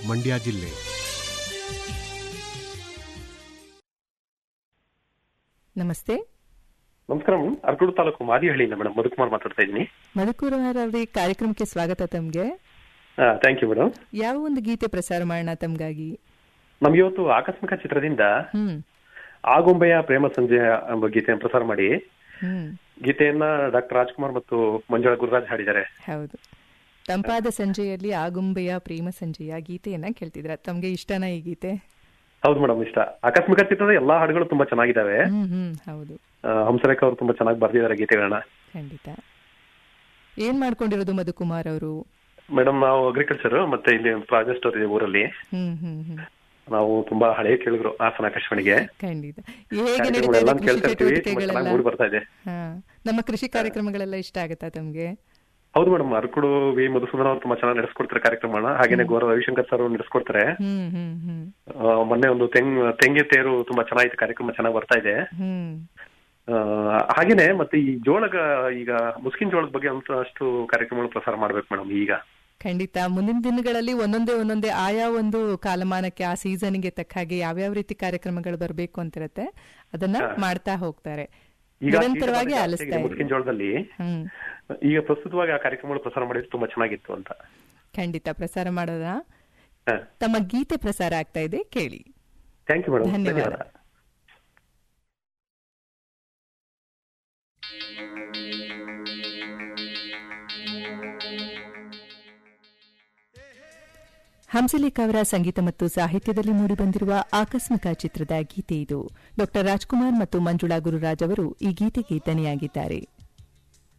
ಮಂಡ್ಯ ಜಿಲ್ಲೆ ನಮಸ್ತೆ ನಮಸ್ಕಾರ ಮೇಡಮ್ ಅರ್ಕೂರು ತಾಲೂಕು ಮಾದಿಹಳ್ಳಿಯಿಂದ ಮೇಡಮ್ ಮಧುಕುಮಾರ್ ಮಾತಾಡ್ತಾ ಇದ್ದೀನಿ ಮಧುಕೂರವರ ಅವರಿಗೆ ಕಾರ್ಯಕ್ರಮಕ್ಕೆ ಸ್ವಾಗತ ತಮ್ಗೆ ಥ್ಯಾಂಕ್ ಯು ಮೇಡಮ್ ಯಾವ ಒಂದು ಗೀತೆ ಪ್ರಸಾರ ಮಾಡೋಣ ತಮ್ಗಾಗಿ ನಮ್ಗೆ ಇವತ್ತು ಆಕಸ್ಮಿಕ ಚಿತ್ರದಿಂದ ಹ್ಮ್ ಆಗುಂಬೆಯ ಪ್ರೇಮ ಸಂಜೆ ಎಂಬ ಗೀತೆಯನ್ನು ಪ್ರಸಾರ ಮಾಡಿ ಹ್ಮ್ ಗೀತೆಯನ್ನ ಡಾಕ್ಟರ್ ರಾಜ್ಕುಮಾರ್ ಮತ್ತು ಮಂಜುಳಾ ಗುರುರಾಜ್ ಹಾಡಿದ್ದಾರೆ ಹೌದು ತಂಪಾದ ಸಂಜೆಯಲ್ಲಿ ಆಗುಂಬೆಯ ಪ್ರೇಮ ಸಂಜೆಯ ಗೀತೆಯನ್ನ ಕೇಳ್ತಿದ್ರ ತಮ್ಗೆ ಇಷ್ಟನಾ ಈ ಗೀತೆ ಹೌದು ಮೇಡಮ್ ಇಷ್ಟ ಆಕಸ್ಮಿಕ ಚಿತ್ರದ ಎಲ್ಲಾ ಹಾಡುಗಳು ತುಂಬಾ ಚೆನ್ನಾಗಿದ್ದಾವೆ ಹ್ಮ್ ಹ್ಮ್ ಹೌದು ಆ, ಹಂಸರೇಖ ಅವರು ತುಂಬಾ ಚೆನ್ನಾಗಿ ಬರ್ದಿದ್ದಾರೆ ಗೀತೆಗಳನ್ನ ಖಂಡಿತ ಏನ್ ಮಾಡ್ಕೊಂಡಿರೋದು ಮಧುಕುಮಾರ್ ಅವರು ಮೇಡಮ್ ನಾವು ಅಗ್ರಿಕಲ್ಚರ್ ಮತ್ತೆ ಇಲ್ಲಿ ಪ್ರಾಜೆಕ್ಟ್ ಸ್ಟೋರ್ ಇದೆ ಊರಲ್ಲಿ ಹ್ಮ್ ಹ್ಮ್ ಹ್ಮ್ ನಾವು ತುಂಬಾ ಹಳೆ ಕೇಳಿದ್ರು ಹಾಸನ ಆಕಾಶವಾಣಿಗೆ ಖಂಡಿತ ಹೇಗೆ ನಡೀತಾ ಇದೆ ಕಾರ್ಯಕ್ರಮಗಳೆಲ್ಲ ಕೃಷಿ ಕೇಳ್ತಾ ಇರ್ತೀವಿ ತುಂಬಾ ಚಟುವಟಿಕೆಗಳೆಲ್ಲ ಚೆನ್ನಾಗಿ ಮೂಡಿ ಬರ್ತಾ ಇದೆ ಹಾ ನಮ್ಮ ಕೃಷಿ ಕಾರ್ಯಕ್ರಮಗಳೆಲ್ಲ ಇಷ್ಟ ಆಗುತ್ತಾ ತಮ್ಗೆ ಹೌದು ಮೇಡಮ್ ಅರ್ಕುಡು ವಿ ಮಧುಸೂದನ್ ಅವರು ತುಂಬಾ ಚೆನ್ನಾಗಿ ನಡೆಸ್ಕೊಡ್ತಾರೆ ಕಾರ್ಯಕ್ರಮನ ಹಾಗೇನೆ ಗೌರವ ರವಿಶಂಕರ್ ಸರ್ ನಡೆಸ್ಕೊಡ್ತಾರೆ ಹ್ಮ್ ಹ್ಮ್ ಹ್ಮ್ ಆ, ಮೊನ್ನೆ ಒಂದು ತೆಂಗ್ ತೆಂಗಿ ತೇರು ತುಂಬಾ ಚೆನ್ನಾಗಿತ್ತು ಕಾರ್ಯಕ್ರಮ ಚೆನ್ನಾಗಿ ಬರ್ತಾ ಇದೆ ಹ್ಮ್ ಆ, ಹಾಗೇನೆ ಮತ್ತೆ ಈ ಜೋಳಗ ಈಗ ಮುಸ್ಕಿನ್ ಜೋಳದ ಬಗ್ಗೆ ಅಂತ ಅಷ್ಟು ಕಾರ್ಯಕ್ರಮಗಳು ಪ್ರಸಾರ ಮಾಡ್ಬೇಕು ಮೇಡಮ್ ಈಗ ಖಂಡಿತ ಮುಂದಿನ ದಿನಗಳಲ್ಲಿ ಒಂದೊಂದೇ ಒಂದೊಂದೇ ಆಯಾ ಒಂದು ಕಾಲಮಾನಕ್ಕೆ ಆ ಸೀಸನ್ಗೆ ತಕ್ಕ ಹಾಗೆ ಯಾವ್ಯಾವ ರೀತಿ ಕಾರ್ಯಕ್ರಮಗಳು ಬರಬೇಕು ಅಂತಿರತ್ತೆ ಅದನ್ನ ಮಾಡ್ತಾ ಹೋಗ್ತಾರೆ ಈಗ ನಿರಂತರವಾಗಿ ಸೀಸನ್ ಆಲಿಸ್ತಾ ಜಾಸ್ತಿ ಆಗಿದೆ ಮುಸ್ಕಿನ್ ಇದ್ದೀವಿ ಜೋಳದಲ್ಲಿ ಹ್ಮ್ ಈಗ ಪ್ರಸ್ತುತವಾಗಿ ಆ ಕಾರ್ಯಕ್ರಮಗಳು ಪ್ರಸಾರ ಮಾಡಿದ್ರೆ ತುಂಬಾ ಚೆನ್ನಾಗಿತ್ತು ಅಂತ ಖಂಡಿತ ಪ್ರಸಾರ ಮಾಡೋದ ಹಾ ತಮ್ಮ ಗೀತೆ ಪ್ರಸಾರ ಆಗ್ತಾ ಇದೆ ಕೇಳಿ ಥ್ಯಾಂಕ್ ಯು ಮೇಡಮ್ ಧನ್ಯವಾದ. ಧನ್ಯವಾದ ಹಂಸಲೇಖ ಅವರ ಸಂಗೀತ ಮತ್ತು ಸಾಹಿತ್ಯದಲ್ಲಿ ಮೂಡಿಬಂದಿರುವ ಆಕಸ್ಮಿಕ ಚಿತ್ರದ ಗೀತೆ ಇದು ಡಾ ರಾಜ್ಕುಮಾರ್ ಮತ್ತು ಮಂಜುಳಾ ಗುರುರಾಜ್ ಅವರು ಈ ಗೀತೆಗೆ ದನಿಯಾಗಿದ್ದಾರೆ